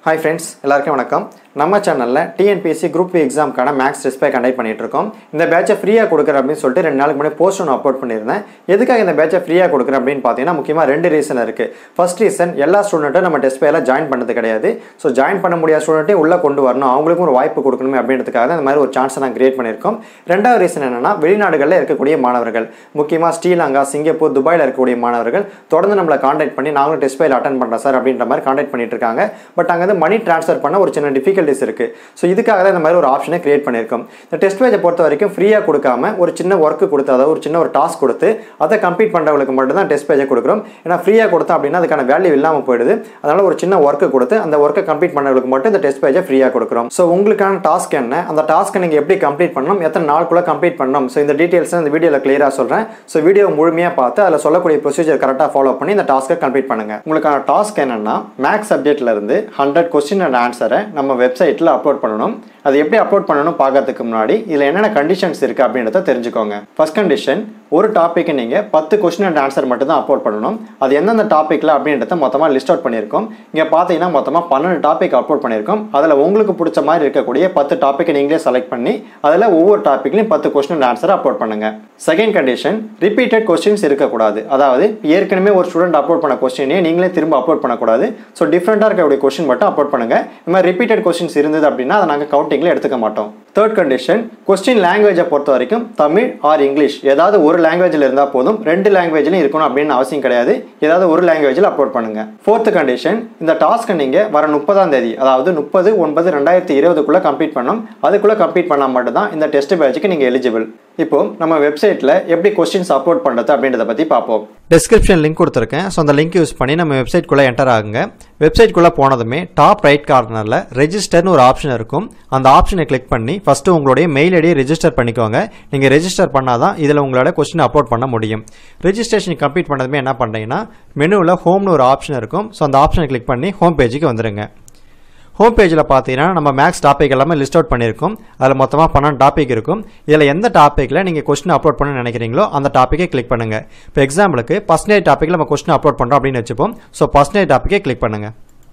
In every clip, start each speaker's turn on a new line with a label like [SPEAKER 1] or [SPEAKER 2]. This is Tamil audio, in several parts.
[SPEAKER 1] ஹாய் ஃப்ரெண்ட்ஸ் எல்லாருக்கும் வணக்கம் நம்ம சேனலில் டிஎன்பிஎஸ்சி குரூப் பி எக்ஸாம்க்கான மேக்ஸ் டெஸ்ட் பை கண்டக்ட் பண்ணிட்டு இருக்கோம் இந்த பேட்சை ஃப்ரீயாக கொடுக்குறேன் அப்படின்னு சொல்லிட்டு ரெண்டு நாளுக்கு முன்னாடி போஸ்ட் ஒன்று அப்லோட் பண்ணியிருந்தேன் எதுக்காக இந்த பேட்சை ஃப்ரீயாக கொடுக்குறேன் அப்படின்னு பார்த்தீங்கன்னா முக்கியமாக ரெண்டு ரீசன் இருக்குது ஃபர்ஸ்ட் ரீசன் எல்லா ஸ்டூடெண்ட்டும் நம்ம டெஸ்ட் பையில் ஜாயின் பண்ணது கிடையாது ஸோ ஜாயின் பண்ண முடியாத ஸ்டூடெண்ட்டே உள்ளே கொண்டு வரணும் அவங்களுக்கும் ஒரு வாய்ப்பு கொடுக்கணுமே அப்படின்றதுக்காக தான் இந்த மாதிரி ஒரு சான்ஸை நான் கிரியேட் பண்ணியிருக்கோம் ரெண்டாவது ரீசன் என்னன்னா வெளிநாடுகளில் இருக்கக்கூடிய மாணவர்கள் முக்கியமாக ஸ்ரீலங்கா சிங்கப்பூர் துபாயில் இருக்கக்கூடிய மாணவர்கள் தொடர்ந்து நம்மளை காண்டாக்ட் பண்ணி நாங்களும் டெஸ்ட் பையில் அட்டன் பண்ணுறோம் சார் அப்படின்ற மாதிரி காண்டாக்ட் பண்ணிட்டு இருக்காங்க பட் அங்கே வந்து மணி ட்ரான்ஸ்ஃபர் பண்ண ஒரு சின்ன டிஃபிகல்ட்டிஸ் இருக்குது ஸோ இதுக்காக தான் இந்த மாதிரி ஒரு ஆப்ஷனை கிரியேட் பண்ணியிருக்கோம் இந்த டெஸ்ட் பேஜை பொறுத்த வரைக்கும் ஃப்ரீயாக கொடுக்காம ஒரு சின்ன ஒர்க்கு கொடுத்து அதாவது ஒரு சின்ன ஒரு டாஸ்க் கொடுத்து அதை கம்ப்ளீட் பண்ணுறவங்களுக்கு மட்டும் தான் டெஸ்ட் பேஜை கொடுக்குறோம் ஏன்னா ஃப்ரீயாக கொடுத்தோம் அப்படின்னா அதுக்கான வேல்யூ இல்லாமல் போயிடுது அதனால ஒரு சின்ன ஒர்க்கு கொடுத்து அந்த ஒர்க்கை கம்ப்ளீட் பண்ணுறவங்களுக்கு மட்டும் இந்த டெஸ்ட் பேஜை ஃப்ரீயாக கொடுக்குறோம் ஸோ உங்களுக்கான டாஸ்க் என்ன அந்த டாஸ்க்கை நீங்கள் எப்படி கம்ப்ளீட் பண்ணணும் எத்தனை நாளுக்குள்ளே கம்ப்ளீட் பண்ணணும் ஸோ இந்த டீட்டெயில்ஸ் இந்த வீடியோவில் கிளியராக சொல்கிறேன் ஸோ வீடியோ முழுமையாக பார்த்து அதில் சொல்லக்கூடிய ப்ரொசீஜர் கரெக்டாக ஃபாலோ பண்ணி இந்த டாஸ்க்கை கம்ப்ளீட் பண்ணுங்கள் உங்களுக்கான டாஸ்க் என்னன்னா மேக்ஸ் சப்ஜெக்ட்ல இருந்து ஹண்ட்ரட் கொஸ்டின் அண்ட் ஆன்சரை நம்ம வெப்சைட்டில் அப்லோட் பண்ணணும் அது எப்படி அப்லோட் பண்ணணும் பார்க்கறதுக்கு முன்னாடி இதில் என்னென்ன கண்டிஷன்ஸ் இருக்குது அப்படின்றத தெரிஞ்சுக்கோங்க ஃபர்ஸ்ட் கண்டிஷன் ஒரு டாப்பிக்கு நீங்கள் பத்து கொஸ்டின் அண்ட் ஆன்சர் மட்டும் தான் அப்லோட் பண்ணணும் அது எந்தெந்த டாப்பிக்கில் அப்படின்றத மொத்தமாக லிஸ்ட் அவுட் பண்ணியிருக்கோம் இங்கே பார்த்தீங்கன்னா மொத்தமாக பன்னெண்டு டாபிக் அப்லோட் பண்ணியிருக்கோம் அதில் உங்களுக்கு பிடிச்ச மாதிரி இருக்கக்கூடிய பத்து டாப்பிக்கை நீங்களே செலக்ட் பண்ணி அதில் ஒவ்வொரு டாப்பிக்லையும் பத்து கொஸ்டின் அண்ட் ஆன்சர் அப்லோட் பண்ணுங்கள் செகண்ட் கண்டிஷன் ரிப்பீட்டட் கொஸ்டின்ஸ் இருக்கக்கூடாது அதாவது ஏற்கனவே ஒரு ஸ்டூடெண்ட் அப்லோட் பண்ண கொஸ்டினே நீங்களே திரும்ப அப்லோட் பண்ணக்கூடாது ஸோ டிஃப்ரெண்ட்டாக இருக்கக்கூடிய கொஸ்டின் மட்டும் அப்லோட் பண்ணுங்கள் இந்த மாதிரி ரிப்பீட்டட் கொஸ்டின்ஸ் இருந்தது அப்படின்னா அதை நாங்கள் கவுண்டிங்கில் எடுத்துக்க மாட்டோம் தேர்ட் கண்டிஷன் கொஸ்டின் லாங்குவேஜை பொறுத்த வரைக்கும் தமிழ் ஆர் இங்கிலீஷ் ஏதாவது ஒரு லாங்குவேஜில் இருந்தால் போதும் ரெண்டு லாங்குவேஜ்லையும் இருக்கணும் அப்படின்னு அவசியம் கிடையாது ஏதாவது ஒரு லாங்குவேஜில் அப்லோட் பண்ணுங்க ஃபோர்த் கண்டிஷன் இந்த டாஸ்க்கை நீங்கள் வர முப்பதாம் தேதி அதாவது முப்பது ஒன்பது ரெண்டாயிரத்தி இருபதுக்குள்ளே கம்ப்ளீட் பண்ணணும் அதுக்குள்ளே கம்ப்ளீட் பண்ணால் மட்டும்தான் இந்த டெஸ்ட் பேட்சுக்கு நீங்கள் எலிஜிபிள் இப்போ நம்ம வெப்சைட்டில் எப்படி கொஸ்டின்ஸ் அப்லோட் பண்ணுறது அப்படின்றத பற்றி பார்ப்போம் டிஸ்கிரிப்ஷன் லிங்க் கொடுத்துருக்கேன் ஸோ அந்த லிங்க் யூஸ் பண்ணி நம்ம வெப்சைட்குள்ளே என்டர் ஆகுங்க வெப்சைட்குள்ளே போனதுமே டாப் ரைட் கார்னரில் ரெஜிஸ்டர்னு ஒரு ஆப்ஷன் இருக்கும் அந்த ஆப்ஷனை கிளிக் பண்ணி ஃபஸ்ட்டு உங்களுடைய மெயில் ஐடியை ரெஜிஸ்டர் பண்ணிக்கோங்க நீங்கள் ரெஜிஸ்டர் பண்ணால் தான் இதில் உங்களோட கொஸ்டின் அப்லோட் பண்ண முடியும் ரெஜிஸ்ட்ரேஷன் கம்ப்ளீட் பண்ணதுமே என்ன பண்ணுறீங்கன்னா மெனுவில் ஹோம்னு ஒரு ஆப்ஷன் இருக்கும் ஸோ அந்த ஆப்ஷனை கிளிக் பண்ணி ஹோம் பேஜுக்கு வந்துடுங்க ஹோம் பேஜில் பார்த்தீங்கன்னா நம்ம மேக்ஸ் டாபிக் எல்லாமே லிஸ்ட் அவுட் பண்ணியிருக்கோம் அதில் மொத்தமாக பன்னெண்டு டாபிக் இருக்கும் இதில் எந்த டாப்பிக்கில் நீங்கள் கொஸ்டின் அப்லோட் பண்ண நினைக்கிறீங்களோ அந்த டாப்பிக்கை கிளிக் பண்ணுங்கள் இப்போ எக்ஸாம்பிளுக்கு பர்சனேஜ் டாப்பிக்கில் நம்ம கொஸ்டின் அப்லோட் பண்ணுறோம் அப்படின்னு வச்சுப்போம் ஸோ பர்சனேஜ் டாப்பிக்கை கிளிக் பண்ணுங்கள்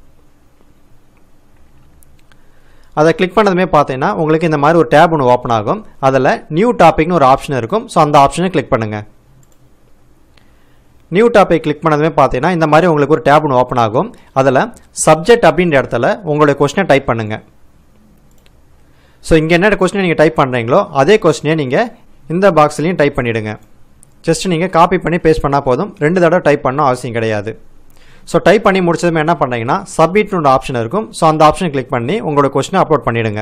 [SPEAKER 1] அதை கிளிக் பண்ணதுமே பார்த்தீங்கன்னா உங்களுக்கு இந்த மாதிரி ஒரு டேப் ஒன்று ஓப்பன் ஆகும் அதில் நியூ டாபிக்னு ஒரு ஆப்ஷன் இருக்கும் ஸோ அந்த ஆப்ஷனை கிளிக் பண்ணுங்கள் நியூ டாபிக் கிளிக் பண்ணதுமே பார்த்தீங்கன்னா இந்த மாதிரி உங்களுக்கு ஒரு டேப் ஒன்று ஓப்பன் ஆகும் அதில் சப்ஜெக்ட் அப்படின்ற இடத்துல உங்களுடைய கொஸ்டினை டைப் பண்ணுங்கள் ஸோ இங்கே என்ன கொஸ்டினை நீங்கள் டைப் பண்ணுறீங்களோ அதே கொஸ்டினை நீங்கள் இந்த பாக்ஸ்லையும் டைப் பண்ணிவிடுங்க ஜஸ்ட் நீங்கள் காப்பி பண்ணி பேஸ்ட் பண்ணால் போதும் ரெண்டு தடவை டைப் பண்ண அவசியம் கிடையாது ஸோ டைப் பண்ணி முடிச்சதுமே என்ன பண்ணுறீங்கன்னா சப்மிட்னு ஒரு ஆப்ஷன் இருக்கும் ஸோ அந்த ஆப்ஷனை கிளிக் பண்ணி உங்களோட கொஸ்டினை அப்லோட் பண்ணிவிடுங்க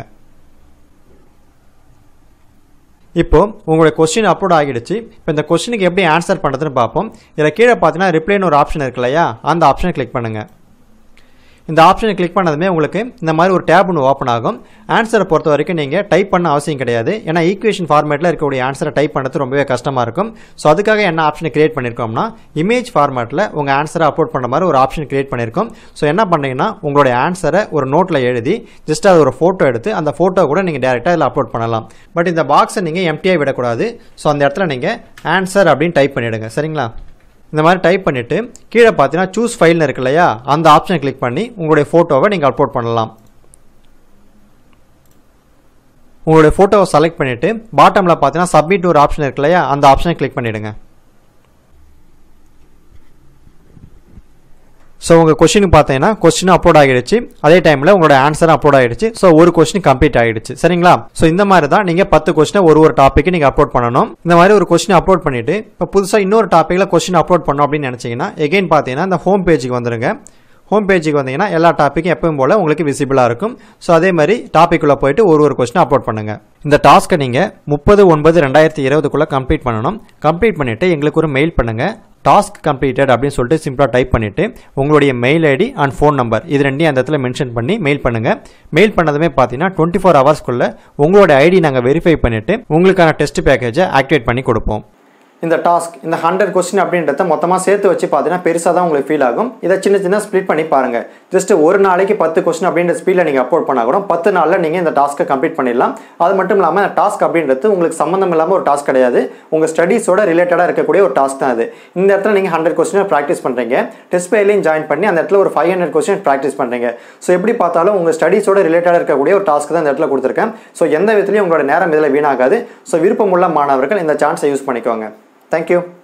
[SPEAKER 1] இப்போ உங்களுடைய கொஸ்டின் அப்லோட் ஆகிடுச்சு இப்போ இந்த கொஸ்டினுக்கு எப்படி ஆன்சர் பண்ணுறதுன்னு பார்ப்போம் இதில் கீழே பார்த்தீங்கன்னா ரிப்ளைன்னு ஒரு ஆப்ஷன் இருக்கு இல்லையா அந்த ஆப்ஷனை கிளிக் பண்ணுங்கள் இந்த ஆப்ஷனை கிளிக் பண்ணதுமே உங்களுக்கு இந்த மாதிரி ஒரு டேப் ஒன்று ஓப்பன் ஆகும் ஆன்சரை பொறுத்த வரைக்கும் நீங்கள் டைப் பண்ண அவசியம் கிடையாது ஏன்னா ஈக்குவேஷன் ஃபார்மேட்டில் இருக்கக்கூடிய ஆன்சரை டைப் பண்ணுறது ரொம்பவே கஷ்டமாக இருக்கும் ஸோ அதுக்காக என்ன ஆப்ஷனை கிரியேட் பண்ணியிருக்கோம்னா இமேஜ் ஃபார்மேட்டில் உங்கள் ஆன்சரை அப்லோட் பண்ண மாதிரி ஒரு ஆப்ஷன் கிரியேட் பண்ணியிருக்கோம் ஸோ என்ன பண்ணுறீங்கன்னா உங்களுடைய ஆன்சரை ஒரு நோட்டில் எழுதி ஜஸ்ட் அது ஒரு ஃபோட்டோ எடுத்து அந்த ஃபோட்டோ கூட நீங்கள் டேரெக்டாக இதில் அப்லோட் பண்ணலாம் பட் இந்த பாக்ஸை நீங்கள் எம்டியாக விடக்கூடாது ஸோ அந்த இடத்துல நீங்கள் ஆன்சர் அப்படின்னு டைப் பண்ணிவிடுங்க சரிங்களா இந்த மாதிரி டைப் பண்ணிவிட்டு கீழே பார்த்தீங்கன்னா சூஸ் ஃபைல்னு இருக்கு இல்லையா அந்த ஆப்ஷனை கிளிக் பண்ணி உங்களுடைய ஃபோட்டோவை நீங்கள் அப்லோட் பண்ணலாம் உங்களுடைய ஃபோட்டோவை செலக்ட் பண்ணிவிட்டு பாட்டமில் பார்த்தீங்கன்னா சப்மிட் ஒரு ஆப்ஷன் இருக்கு இல்லையா அந்த ஆப்ஷனை கிளிக் பண்ணிவிடுங்க ஸோ உங்கள் கொஸ்டின் பார்த்தீங்கன்னா கொஸ்டின் அப்லோட் ஆகிடுச்சு அதே டைமில் உங்களோட ஆன்சரும் அப்லோட் ஆகிடுச்சு ஸோ ஒரு கொஸ்டின் கம்ப்ளீட் ஆகிடுச்சு சரிங்களா ஸோ இந்த மாதிரி தான் நீங்கள் பத்து கொஸ்டினை ஒரு ஒரு டாப்பிக்கு நீங்கள் அப்லோட் பண்ணணும் இந்த மாதிரி ஒரு கொஸ்டின் அப்லோட் பண்ணிவிட்டு இப்போ புதுசாக இன்னொரு டாப்பிக்கில் கொஸ்டின் அப்லோட் பண்ணோம் அப்படின்னு நினச்சிங்கன்னா எகைன் பார்த்தீங்கன்னா இந்த ஹோம் பேஜுக்கு வந்துருங்க ஹோம் பேஜுக்கு வந்தீங்கன்னா எல்லா டாப்பிக்கும் எப்பவும் போல் உங்களுக்கு விசிபிளாக இருக்கும் ஸோ அதே மாதிரி டாப்பிக்குள்ளே போயிட்டு ஒரு ஒரு கொஸ்டின் அப்லோட் பண்ணுங்கள் இந்த டாஸ்க்கை நீங்கள் முப்பது ஒன்பது ரெண்டாயிரத்தி இருபதுக்குள்ளே கம்ப்ளீட் பண்ணணும் கம்ப்ளீட் பண்ணிவிட்டு எங்களுக்கு ஒரு மெயில் பண்ணுங்கள் டாஸ்க் கம்ப்ளீட்டட் அப்படின்னு சொல்லிட்டு சிம்பிளாக டைப் பண்ணிவிட்டு உங்களுடைய mail ID and phone number இது ரெண்டையும் அந்த இடத்துல மென்ஷன் பண்ணி மெயில் பண்ணுங்கள் மெயில் பண்ணதுமே பார்த்தீங்கன்னா டுவெண்ட்டி ஃபோர் ஹவர்ஸ்க்குள்ளே உங்களோட ஐடி நாங்கள் வெரிஃபை பண்ணிவிட்டு உங்களுக்கான டெஸ்ட் பேக்கேஜை ஆக்டிவேட் பண்ணி கொடுப்போம் இந்த டாஸ்க் இந்த ஹண்ட்ரட் கொஸ்டின் அப்படின்றத மொத்தமாக சேர்த்து வச்சு பார்த்தீங்கன்னா பெருசாக தான் உங்களுக்கு ஃபீல் ஆகும் இதை சின்ன சின்ன ஸ்ப்ளிட் பண்ணி பாருங்கள் ஜஸ்ட் ஒரு நாளைக்கு பத்து கொஸ்டின் அப்படின்ற ஸ்பீடில் நீங்கள் அப்லோட் பண்ணால் கூட பத்து நாளில் நீங்கள் இந்த டாஸ்க்கை கம்ப்ளீட் பண்ணிடலாம் அது மட்டும் இல்லாமல் இந்த டாஸ்க் அப்படின்றது உங்களுக்கு சம்மந்தம் இல்லாமல் ஒரு டாஸ்க் கிடையாது உங்கள் ஸ்டடீஸோட ரிலேட்டடாக இருக்கக்கூடிய ஒரு டாஸ்க் தான் அது இந்த இடத்துல நீங்கள் ஹண்ட்ரட் கொஸ்டின் ப்ராக்டிஸ் பண்ணுறீங்க டெஸ்ட் பேர்லையும் ஜாயின் பண்ணி அந்த இடத்துல ஒரு ஃபைவ் ஹண்ட்ரட் கொஸ்டின் ப்ராக்டிஸ் பண்ணுறீங்க ஸோ எப்படி பார்த்தாலும் உங்கள் ஸ்டடீஸோட ரிலேட்டடாக இருக்கக்கூடிய ஒரு டாஸ்க் தான் இந்த இடத்துல கொடுத்துருக்கேன் ஸோ எந்த விதத்துலையும் உங்களோட நேரம் இதில் வீணாகாது ஸோ விருப்பமுள்ள மாணவர்கள் இந்த சான்ஸை யூஸ் பண்ணிக்கோங்க தேங்க்யூ